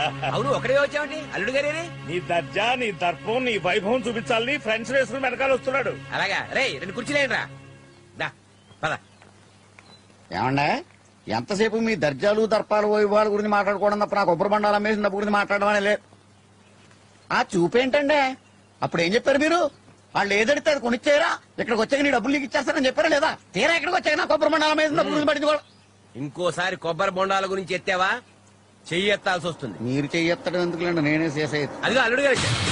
అవును ఒకడే వచ్చావంటి అల్లుడు గారి నీ దర్జా నీ దర్పం నీ వైభవం చూపించాలని ఫ్రెండ్స్ వేసుకుని వెనకాల వస్తున్నాడు అలాగా రే రెండు కుర్చీలేండి రా దా పద ఏమండే ఎంతసేపు మీ దర్జాలు దర్పాలు వైభవాల గురించి మాట్లాడుకోవడం తప్ప నాకు కొబ్బరి బండాలు అమ్మేసిన డబ్బు గురించి మాట్లాడడం అనే లేదు ఆ చూపేంటండే అప్పుడు ఏం చెప్పారు మీరు వాళ్ళు ఏదడితే అది కొనిచ్చారా ఇక్కడికి వచ్చాక నీ డబ్బులు నీకు ఇచ్చేస్తారని చెప్పారా లేదా తీరా ఇక్కడికి వచ్చాక నా కొబ్బరి బండాలు అమ్మేసిన డబ్బు గురించి పట్టించుకోవడం ఇంకోసారి కొబ్బరి బొండాల గురించి ఎత్తావా చెయ్యి ఎత్తాల్సి వస్తుంది మీరు చెయ్యెత్తడం ఎందుకులేండి నేనే చేసేది అదిగో అల్లుడు గారు వచ్చారు.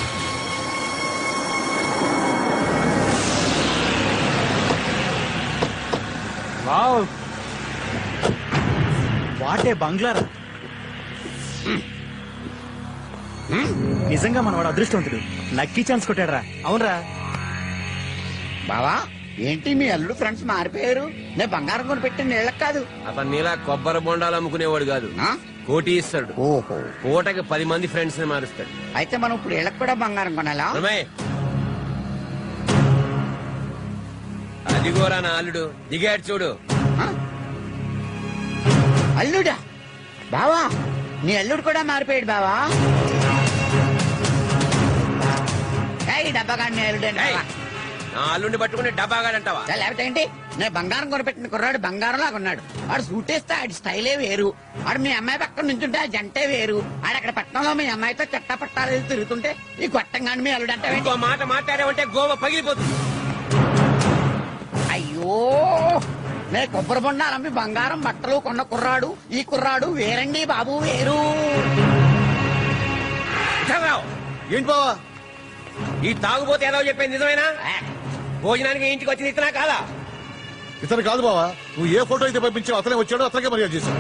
వావ్ వాటే బంగ్లారా నిజంగా మనవాడు అదృష్టవంతుడు లక్కీ ఛాన్స్ కొట్టాడురా అవునరా బావా ఏంటి మీ అల్లుడు ఫ్రెండ్స్ మారిపోయారు నేను బంగారం కొని పెట్టిన నీళ్ళకి కాదు అతను నీలా కొబ్బరి బొండాలు అమ్ముకునేవాడు కాదు ఆ? కోటీశ్వరుడు ఓహో పూటకి పది మంది ఫ్రెండ్స్ ని మారుస్తాడు అయితే మనం ఇప్పుడు ఇళ్ళకి కూడా బంగారం కొనాలా రమేయ్. అదిగోరా నా అల్లుడు దిగాడు చూడు ఆ? అల్లుడా బావా నీ అల్లుడు కూడా మారిపోయాడు బావా ఏయ్, డబ్బాగాడి నీ అల్లుడు అంటే ఏయ్, బావా. నా అల్లుడిని పట్టుకుని డబ్బాగాడంటావా చా, లేకపోతే ఏంటి నేను బంగారం కొనిపెట్టిన కుర్రాడు బంగారం లాగా ఉన్నాడు ఆడు సూట్ వేస్తే ఆడి స్టైలే వేరు ఆడు మీ అమ్మాయి పక్కన నుంచుంటే ఆ జంటే వేరు ఆడు అక్కడ పట్టణంలో మీ అమ్మాయితో చెట్ట పట్టాలు వేసి తిరుగుతుంటే ఈ గొట్టంగాని మీ అల్లుడు అంటే ఇంకో మాట మాట్లాడావంటే గోవ పగిలిపోతుంది అయ్యో నే కొబ్బరి బొండాలు అమ్మి బంగారం బట్టలు కొన్న కుర్రాడు ఈ కుర్రాడు వేరండి బాబు వేరు చదరావు ఏంటి బావా ఈ తాగుబోతే ఏదో చెప్పేది నిజమేనా భోజనానికి ఇంటికి వచ్చింది ఇతనా కాదా ఇతను కాదు బావా నువ్వు ఏ ఫోటో అయితే పంపించావు అతనే వచ్చాడు అతనికే మర్యాద చేశావు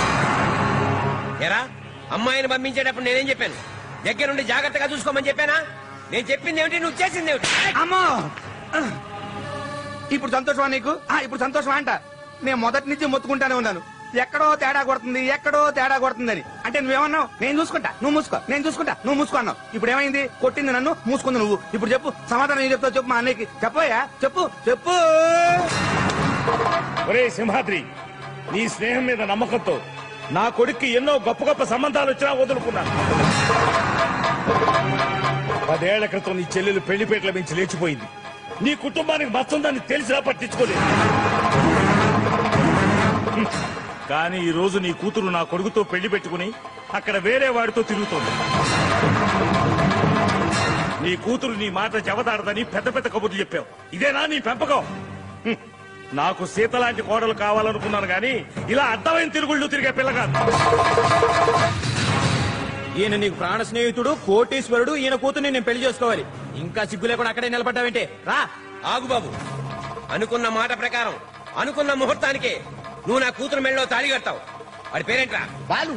ఎరా అమ్మాయిని పంపించేటప్పుడు నేనేం చెప్పాను దగ్గర నుండి జాగ్రత్తగా చూసుకోమని చెప్పానా నేను చెప్పింది ఏమిటి నువ్వు చేసింది ఏమిటి అమ్మో ఇప్పుడు సంతోషమా నీకు ఆ, ఇప్పుడు సంతోషమా అంట నేను మొదటి నుంచి మొత్తుకుంటానే ఉన్నాను ఎక్కడో తేడా కొడుతుంది ఎక్కడో తేడా కొడుతుందని అంటే నువ్వేమన్నావు నేను చూసుకుంటా నువ్వు మూసుకో నేను చూసుకుంటా నువ్వు మూసుకో అన్నావు ఇప్పుడు ఏమైంది కొట్టింది నన్ను మూసుకుంది నువ్వు ఇప్పుడు చెప్పు సమాధానం ఏం చెప్తావు చెప్పు మా అన్నయ్యకి చెప్పోయా చెప్పు చెప్పు ఒరే సింహాద్రి నీ స్నేహం మీద నమ్మకంతో నా కొడుక్కి ఎన్నో గొప్ప గొప్ప సంబంధాలు వచ్చినా వదులుకున్నాను పదేళ్ల క్రితం నీ చెల్లెలు పెళ్లిపేటల మించి లేచిపోయింది నీ కుటుంబానికి మస్తుందని తెలిసినా పట్టించుకోలేదు హ్మ్. కానీ ఈ రోజు నీ కూతురు నా కొడుకుతో పెళ్లి పెట్టుకుని అక్కడ వేరే వాడితో తిరుగుతోంది నీ కూతురు నీ మాట జవదాడదని పెద్ద పెద్ద కబుర్లు చెప్పావు ఇదేనా నీ పెంపకం హ్మ్. నాకు సీత లాంటి కోడలు కావాలనుకున్నాను గాని ఇలా అడ్డమైన తిరుగుళ్ళు తిరిగే పిల్ల కాదు ఈయన నీకు ప్రాణ స్నేహితుడు కోటీశ్వరుడు ఈయన కూతుర్ని నేను పెళ్లి చేసుకోవాలి ఇంకా సిగ్గు లేకుండా అక్కడే నిలబడ్డావేంటే రా ఆగు బాబు అనుకున్న మాట ప్రకారం అనుకున్న ముహూర్తానికే నువ్వు నా కూతురు మెళ్ళలో తాళి కడతావు వాడి పేరేంట్రా బాలు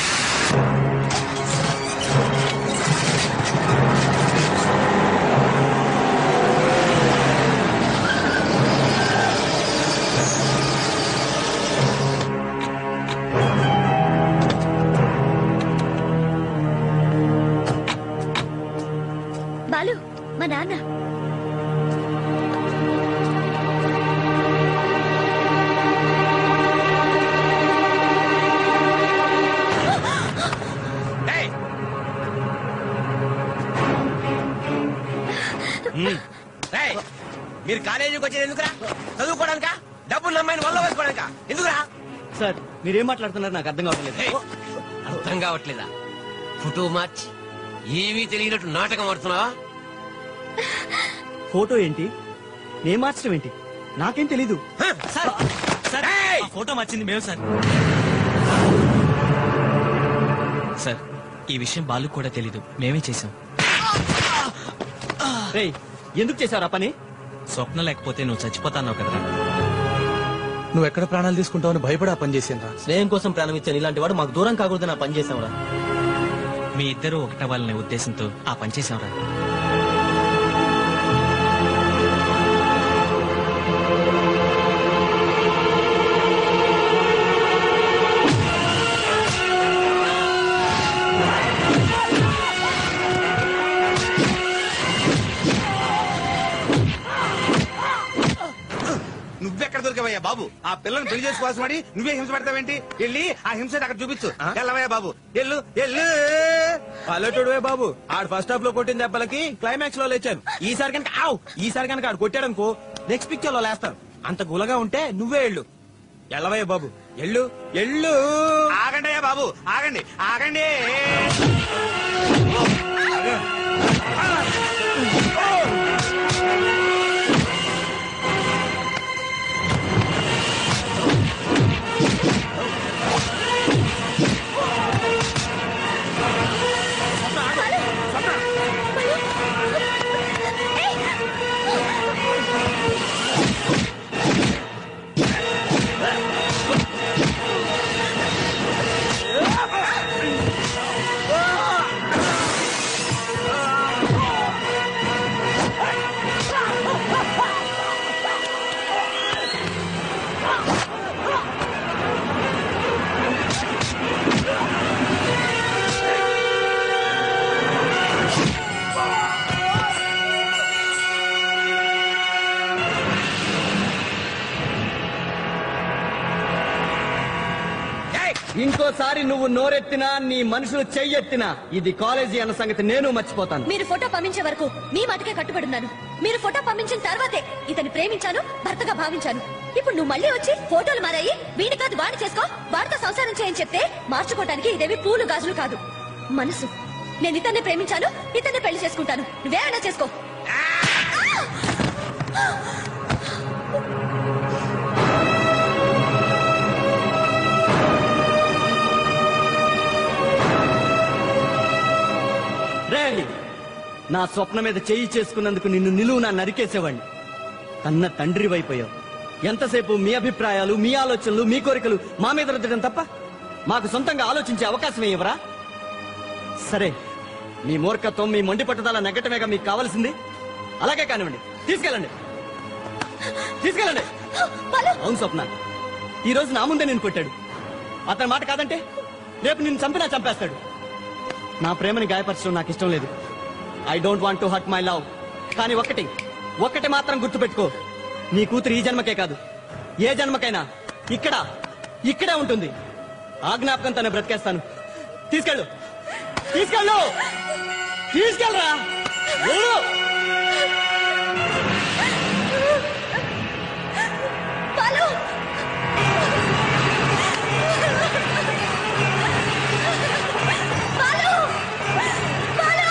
బాలు మా నాన్న ఏయ్! ఏయ్! మీరు కాలేజీకి వచ్చేది ఎందుకురా చదువుకోవడానికా డబ్బులు నమ్మాయిని వల్ల వేసుకోవడానికా ఎందుకురా సార్ మీరేం మాట్లాడుతున్నారు నాకు అర్థం కావట్లేదు ఏయ్! అర్థం కావట్లేదా ఫోటో మార్చి ఏమీ తెలియనట్టు నాటకం ఆడుతున్నావా ఫోటో ఏంటి నేను మార్చడం ఏంటి నాకేం తెలీదు హ? ఏయ్! ఫోటో మార్చింది మేము సార్ సార్ ఈ విషయం బాలు కూడా తెలీదు మేమే చేసాం రేయ్ ఎందుకు చేశారు ఆ పని స్వప్న లేకపోతే నువ్వు చచ్చిపోతాన్నావు కదరా నువ్వు ఎక్కడ ప్రాణాలు తీసుకుంటావని భయపడి ఆ పని చేసిండ్రా స్నేహం కోసం ప్రాణం ఇచ్చాను ఇలాంటి వాడు మాకు దూరం కాకూడదని ఆ పని చేసాంరా మీ ఇద్దరు ఒకటవ్వాలనే ఉద్దేశంతో ఆ పని చేసాంరా నువ్వెక్కడ దొరికావయ్యా బాబు ఆ పిల్లని పెళ్లి చేసుకోవాల్సి వాడి నువ్వే హింస పెడతావేంటి వెళ్ళి ఆ హింస అక్కడ చూపించు వెళ్ళవయ్యా బాబు ఎల్లు ఎల్లు పల్లెటూడువే బాబు ఆడు ఫస్ట్ హాఫ్ లో కొట్టిన దెబ్బలకి క్లైమాక్స్ లో లేచాను ఈసారి కనుక ఆవ్ ఈసారి కనుక ఆడు కొట్టాడనుకో నెక్స్ట్ పిక్చర్ లో లేస్తాను అంత గులగా ఉంటే నువ్వే ఎళ్ళు ఎల్లవయ్య బాబు ఎళ్ళు ఎళ్ళు ఆగండి అయ్యా బాబు ఆగండి ఆగండి ఇంకోసారి నువ్వు నోరెత్తినా నీ మనుషులు చెయ్యెత్తినా ఇది కాలేజీ అన్న సంగతి నేను మర్చిపోతాను మీరు ఫోటో పంపించే వరకు మీ మాటకే కట్టుబడున్నాను మీరు ఫోటో పంపించిన తర్వాతే ఇతన్ని ప్రేమించాను భర్తగా భావించాను ఇప్పుడు నువ్వు మళ్ళీ వచ్చి ఫోటోలు మారాయి వీడి కాదు వాడి చేసుకో వాడితో సంసారం చేయని చెప్తే మార్చుకోవడానికి ఇదేవి పూలు గాజులు కాదు మనసు నేను ఇతన్ని ప్రేమించాను ఇతన్ని పెళ్లి చేసుకుంటాను నువ్వేమైనా చేసుకో రే నా స్వప్నం మీద చెయ్యి చేసుకున్నందుకు నిన్ను నిలువునా నరికేసేవాడిని కన్న తండ్రి వైపోయావు ఎంతసేపు మీ అభిప్రాయాలు మీ ఆలోచనలు మీ కోరికలు మా మీద రుద్దడం తప్ప మాకు సొంతంగా ఆలోచించే అవకాశం ఇవ్వరా సరే మీ మూర్ఖత్వం మీ మొండి పట్టుదల నెగ్గటమేగా మీకు కావాల్సింది అలాగే కానివ్వండి తీసుకెళ్ళండి తీసుకెళ్ళండి అవును స్వప్న ఈ రోజు నా ముందే నేను కొట్టాడు అతని మాట కాదంటే రేపు నిన్ను చంపినా చంపేస్తాడు నా ప్రేమని గాయపరచడం నాకు ఇష్టం లేదు I don't want to hurt my love కానీ ఒక్కటి ఒక్కటి మాత్రం గుర్తుపెట్టుకో నీ కూతురు ఈ జన్మకే కాదు ఏ జన్మకైనా ఇక్కడ ఇక్కడే ఉంటుంది ఆ జ్ఞాపకంతోనే బ్రతికేస్తాను తీసుకెళ్ళు తీసుకెళ్ళు తీసుకెళ్ళరా వెళ్ళు. బాలు బాలు బాలు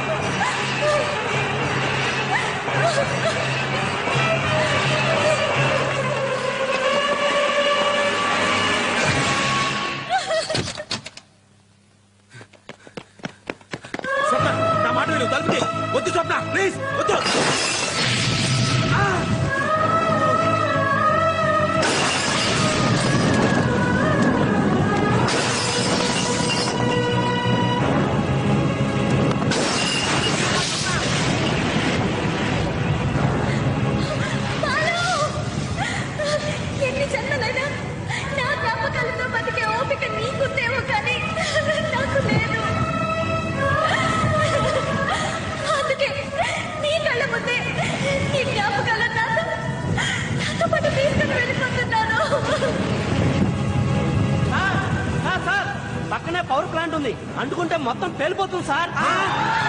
స్వప్న నా మాట విను తలుపు తీ. వద్దు స్వప్న ప్లీజ్ వద్దు ఎన్ని జన్మలైనా నా జ్ఞాపకాలతో బతికే ఓపిక నీకుందేమో కానీ నాకు లేదు అందుకే నీ కళ్ళ ముందే నీ జ్ఞాపకాలు నాతో నాతో పాటు తీసుకుని వెళ్ళిపోతున్నాను సార్ సార్ పక్కనే పవర్ ప్లాంట్ ఉంది అంటుకుంటే మొత్తం పేలిపోతుంది సార్